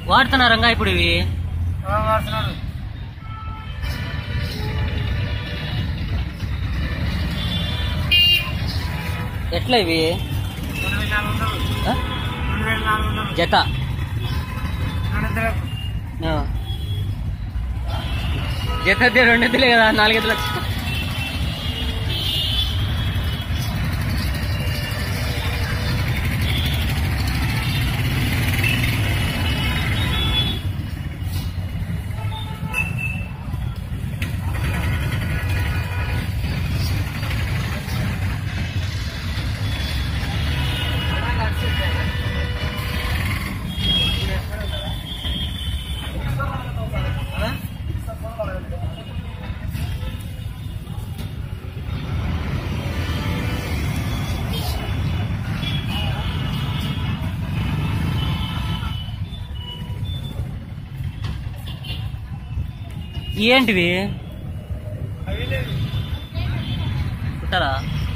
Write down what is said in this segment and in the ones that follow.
వాడుతున్నారంగా ఇప్పుడు ఇవి వాడుతున్నారు ఎట్లా ఇవి రెండు వేల నాలుగు వందలు ఆ? రెండు వేల నాలుగు వందలు జత అనంతరం ఆ. జత అయితే రెండు ఎద్దులే కదా నాలుగు ఎద్దులు ఏంటివి అవి లేదు పుట్టారా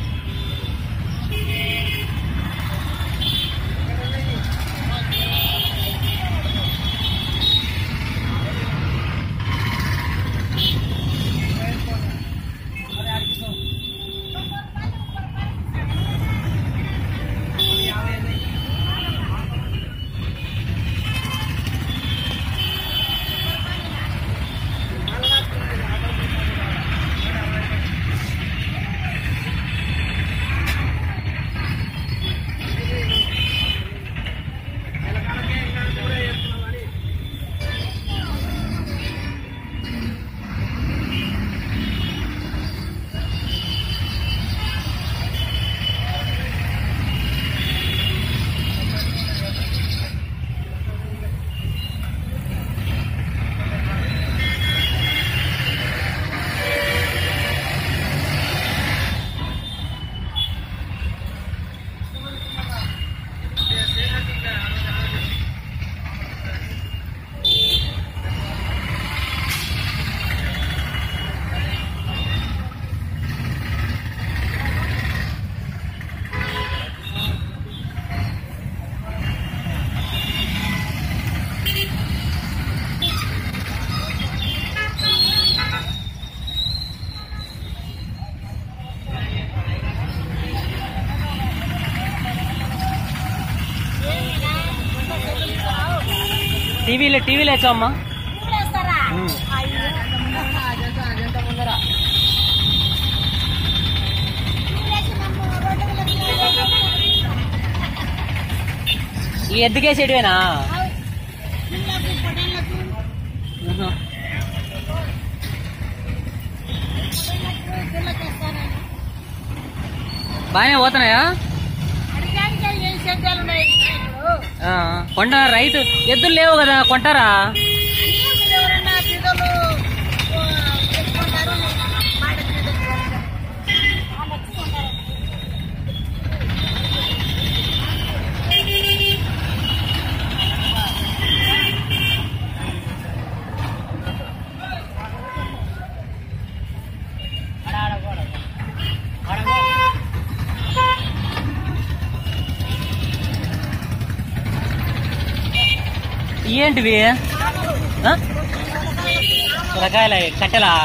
టీవీలో టీవీలో వేసావమ్మా ఉమ్. ఈ ఎద్దుకేసేటివేనా ఆహా. బాగానే పోతున్నాయా ఆ, కొండ రైతు ఎద్దులు లేవు కదా కొంటారా ఏంటివి ఆ? రకాయల కట్టెలా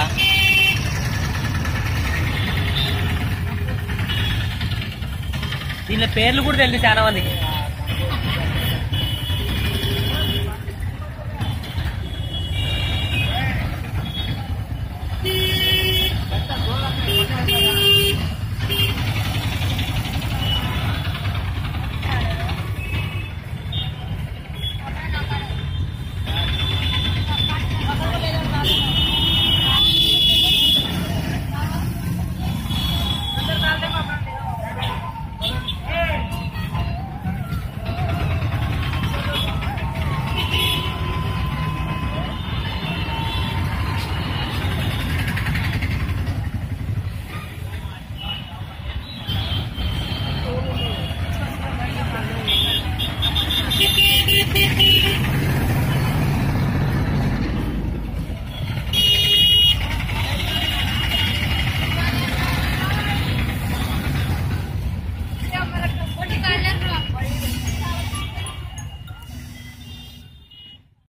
దీనిలో పేర్లు కూడా తెలియదు చాలా మందికి